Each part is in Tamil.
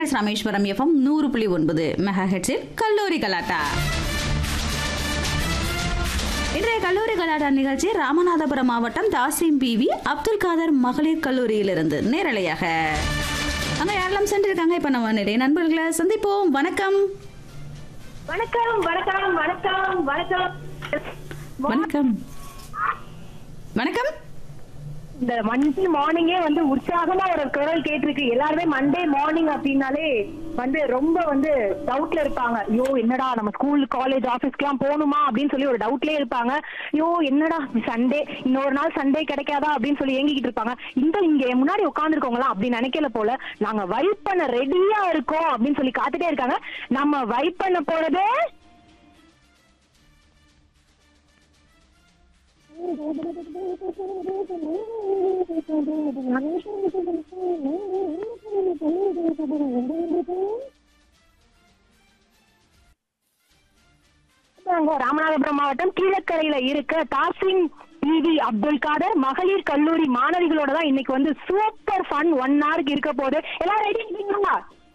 ராமேஸ்வரம் எஃப்எம் நூறு புள்ளி ஒன்பது மெகா ஹெட்ஸில் கல்லூரி கலாட்டா இன்றைய கல்லூரி கலாட்டா நிகழ்ச்சி ராமநாதபுரம் மாவட்டம் தாசிம் பிவி அப்துல் காதர் மகளிர் கல்லூரியிலிருந்து நேரலையாக அங்க யாரெல்லாம் சென்றிருக்காங்க இப்ப நம்ம நிறைய நண்பர்களை சந்திப்போம் வணக்கம் வணக்கம் வணக்கம் வணக்கம் வணக்கம் வணக்கம் வணக்கம் இந்த மண்டே மார்னிங்கே வந்து உற்சாகமா ஒரு குரல் கேட்டிருக்கு எல்லாருமே மண்டே மார்னிங் அப்படின்னாலே வந்து ரொம்ப வந்து டவுட்ல இருப்பாங்க ஐயோ என்னடா நம்ம ஸ்கூல் காலேஜ் ஆபீஸ்க்குலாம் போகணுமா அப்படின்னு சொல்லி ஒரு டவுட்லயே இருப்பாங்க ஐயோ என்னடா சண்டே இன்னொரு நாள் சண்டே கிடைக்காதா அப்படின்னு சொல்லி ஏங்கிக்கிட்டு இருப்பாங்க இந்த இங்க என் முன்னாடி உட்காந்துருக்கோங்களா அப்படின்னு நினைக்கல போல நாங்க வைப் பண்ண ரெடியா இருக்கோம் அப்படின்னு சொல்லி காத்துட்டே இருக்காங்க நம்ம வைப் பண்ண போறதே நாங்க ராமநாதபுரம் மாவட்டம் கீழக்கரையில இருக்க தாசிம் பிவி அப்துல் காதர் மகளிர் கல்லூரி மாணவிகளோட தான் இன்னைக்கு வந்து சூப்பர் ஃபன் ஒன் ஹவருக்கு இருக்க போகுது எல்லாரும் ரெடி இருக்கீங்களா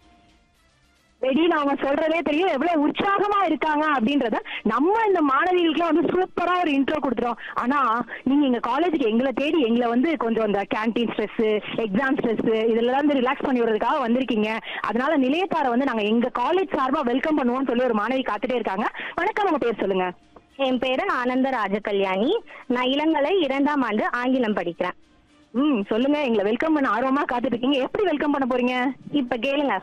ரெடின்னு அவங்க சொல்றதே தெரியும் எவ்வளவு உற்சாகமா இருக்காங்க அப்படின்றத நம்ம இந்த மாணவிகளுக்குலாம் வந்து சூப்பரா ஒரு இன்ட்ரோ கொடுத்துறோம் ஆனா நீங்க எங்க காலேஜுக்கு எங்களை தேடி எங்களை வந்து கொஞ்சம் இந்த கேண்டீன் ஸ்ட்ரெஸ் எக்ஸாம் ஸ்ட்ரெஸ் இதெல்லாம் வந்து ரிலாக்ஸ் பண்ணி விடுறதுக்காக வந்திருக்கீங்க அதனால நிலையத்தாரை வந்து நாங்க எங்க காலேஜ் சார்பா வெல்கம் பண்ணுவோம்னு சொல்லி ஒரு மாணவி காத்துட்டே இருக்காங்க வணக்கம் உங்க பேர் சொல்லுங்க என் பேரு ஆனந்த ராஜகல்யாணி நான் இளங்கலை இரண்டாம் ஆண்டு ஆங்கிலம் படிக்கிறேன் ம் சொல்லுங்க எங்களை வெல்கம் பண்ண ஆர்வமா காத்துட்டு இருக்கீங்க எப்படி வெல்கம் பண்ண போறீங்க இப்ப கேளுங்க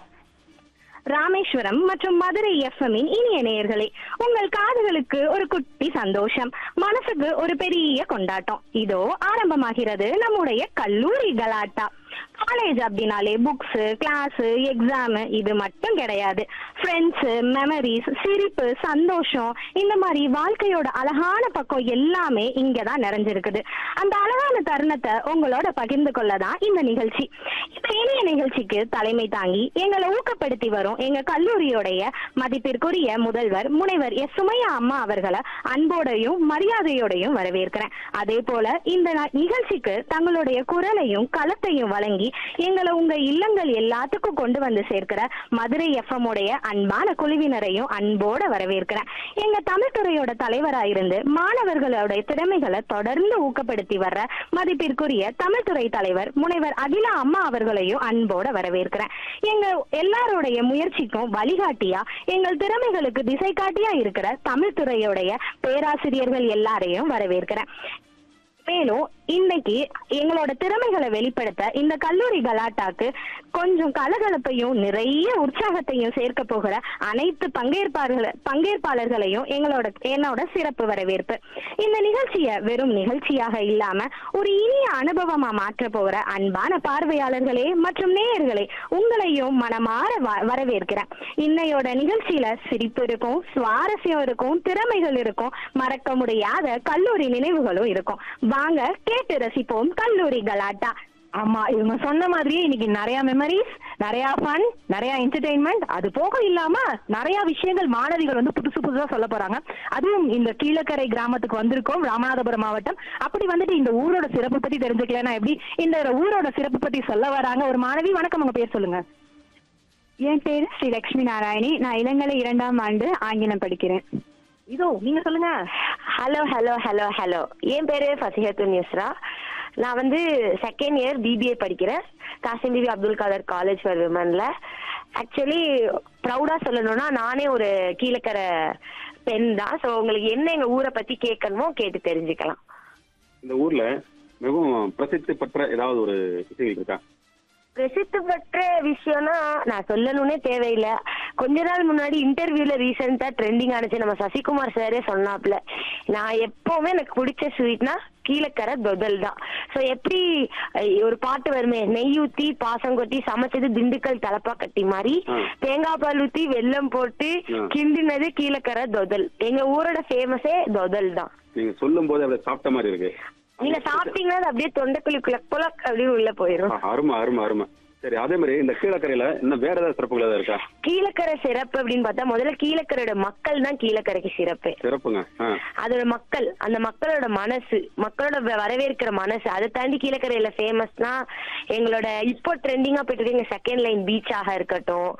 ராமேஸ்வரம் மற்றும் மதுரை எஃப்எம்மின் இனிய நேயர்களே உங்கள் காதுகளுக்கு ஒரு குட்டி சந்தோஷம் மனசுக்கு ஒரு பெரிய கொண்டாட்டம் இதோ ஆரம்பமாகிறது நம்முடைய கல்லூரி கலாட்டா காலேஜ் அப்படின்னாலே புக்ஸ் கிளாஸ் எக்ஸாம் இது மட்டும் கிடையாது ஃப்ரெண்ட்ஸ் மெமரிஸ் சிரிப்பு சந்தோஷம் இந்த மாதிரி வாழ்க்கையோட அழகான பக்கம் எல்லாமே இங்கதான் நிறைஞ்சிருக்குது அந்த அழகான தருணத்தை உங்களோட பகிர்ந்து கொள்ளதான் இந்த நிகழ்ச்சி இந்த இனிய நிகழ்ச்சிக்கு தலைமை தாங்கி எங்களை ஊக்கப்படுத்தி வரும் எங்க கல்லூரியோடைய மதிப்பிற்குரிய முதல்வர் முனைவர் எஸ் சுமையா அம்மா அவர்களை அன்போடையும் மரியாதையோடையும் வரவேற்கிறேன் அதே போல இந்த ந- நிகழ்ச்சிக்கு தங்களுடைய குரலையும் களத்தையும் வழங்கி எங்களை உங்க இல்லங்கள் எல்லாத்துக்கும் கொண்டு வந்து சேர்க்கிற மதுரை எஃப்எம் உடைய அன்பான குழுவினரையும் அன்போட வரவேற்கிறேன் எங்க தமிழ்துறையோட தலைவரா இருந்து மாணவர்களுடைய திறமைகளை தொடர்ந்து ஊக்கப்படுத்தி வர்ற மதிப்பிற்குரிய தமிழ்துறை தலைவர் முனைவர் அகிலா அம்மா அவர்களையும் அன்போட வரவேற்கிறேன் எங்க எல்லாருடைய முயற்சிக்கும் வழிகாட்டியா எங்கள் திறமைகளுக்கு திசை காட்டியா இருக்கிற தமிழ்துறையுடைய பேராசிரியர்கள் எல்லாரையும் வரவேற்கிறேன் மேலும் இன்னைக்கு எங்களோட திறமைகளை வெளிப்படுத்த இந்த கல்லூரி கலாட்டாக்கு கொஞ்சம் கலகலப்பையும் நிறைய உற்சாகத்தையும் சேர்க்க போகிற அனைத்து பங்கேற்பாளர்கள் பங்கேற்பாளர்களையும் எங்களோட என்னோட சிறப்பு வரவேற்பு இந்த நிகழ்ச்சியை வெறும் நிகழ்ச்சியாக இல்லாம ஒரு இனிய அனுபவமா மாற்ற போகிற அன்பான பார்வையாளர்களே மற்றும் நேயர்களே உங்களையும் மனமாற வ- வரவேற்கிறேன் இன்னையோட நிகழ்ச்சியில சிரிப்பு இருக்கும் சுவாரஸ்யம் இருக்கும் திறமைகள் இருக்கும் மறக்க முடியாத கல்லூரி நினைவுகளும் இருக்கும் வாங்க கேட்டு ரசிப்போம் கல்லூரி கலாட்டா ஆமா இவங்க சொன்ன மாதிரியே இன்னைக்கு நிறைய மெமரிஸ் நிறைய ஃபன் நிறைய என்டர்டைன்மெண்ட் அது போக இல்லாம நிறைய விஷயங்கள் மாணவிகள் வந்து புதுசு புதுசா சொல்ல போறாங்க அதுவும் இந்த கீழக்கரை கிராமத்துக்கு வந்திருக்கோம் ராமநாதபுரம் மாவட்டம் அப்படி வந்துட்டு இந்த ஊரோட சிறப்பு பத்தி தெரிஞ்சுக்கலன்னா எப்படி இந்த ஊரோட சிறப்பு பத்தி சொல்ல வராங்க ஒரு மாணவி வணக்கம் உங்க பேர் சொல்லுங்க என் பேரு ஸ்ரீ லட்சுமி நாராயணி நான் இளங்கலை இரண்டாம் ஆண்டு ஆங்கிலம் படிக்கிறேன் இதோ நீங்க சொல்லுங்க ஹலோ ஹலோ ஹலோ ஹலோ என் பேரு ஃபசிஹத்து நியூஸ்ரா நான் வந்து செகண்ட் இயர் பிபிஏ படிக்கிறேன் காசிம் பிபி அப்துல் காதர் காலேஜ் ஃபார் விமன்ல ஆக்சுவலி ப்ரௌடா சொல்லணும்னா நானே ஒரு கீழக்கரை பெண் தான் ஸோ உங்களுக்கு என்ன எங்க ஊரை பத்தி கேட்கணுமோ கேட்டு தெரிஞ்சுக்கலாம் இந்த ஊர்ல மிகவும் பிரசித்தி பெற்ற ஏதாவது ஒரு விஷயங்கள் இருக்கா பிரசித்தி பெற்ற விஷயம்னா நான் சொல்லணும்னே தேவையில்லை கொஞ்ச நாள் முன்னாடி இன்டர்வியூல ரீசெண்டா ட்ரெண்டிங் ஆனிச்சு நம்ம சசிகுமார் சாரே சொன்னாப்ல நான் எப்பவுமே எனக்கு பிடிச்ச ஸ்வீட்னா கீழக்கரை தொதல் தான் ஸோ எப்படி அஹ், ஒரு பாட்டு வருமே நெய் ஊத்தி பாசம் கொட்டி சமைச்சது திண்டுக்கல் தலப்பா கட்டி மாதிரி ஆ. தேங்காய் பால் ஊத்தி வெல்லம் போட்டு ஆ. கிண்டினது கீழக்கரை தொதல் எங்க ஊரோட ஃபேமஸே தொதல் தான் நீங்க சொல்லும் போது அப்படியே சாப்பிட்ட மாதிரி இருக்கு நீங்க சாப்பிட்டீங்கன்னா அது அப்படியே தொண்டைக்குழிக்குள்ள புலக் அப்படின்னு உள்ள போயிடும் ஆ, அருமை அருமை அருமை சரி அதே மாதிரி இந்த கீழக்கரையில இன்னும் வேற ஏதாவது சிறப்புகள் ஏதாவது இருக்கா கீழக்கரை சிறப்பு அப்படின்னு பார்த்தா முதல்ல கீழக்கரையோட மக்கள் தான் கீழக்கரைக்கு சிறப்பு சிறப்புங்க ஆ அதோட மக்கள் அந்த மக்களோட மனசு மக்களோட வ- வரவேற்கிற மனசு அதை தாண்டி கீழக்கரையில ஃபேமஸ்னா எங்களோட இப்போ ட்ரெண்டிங்கா போயிட்டு இருக்க செகண்ட் லைன் பீச்சாக இருக்கட்டும்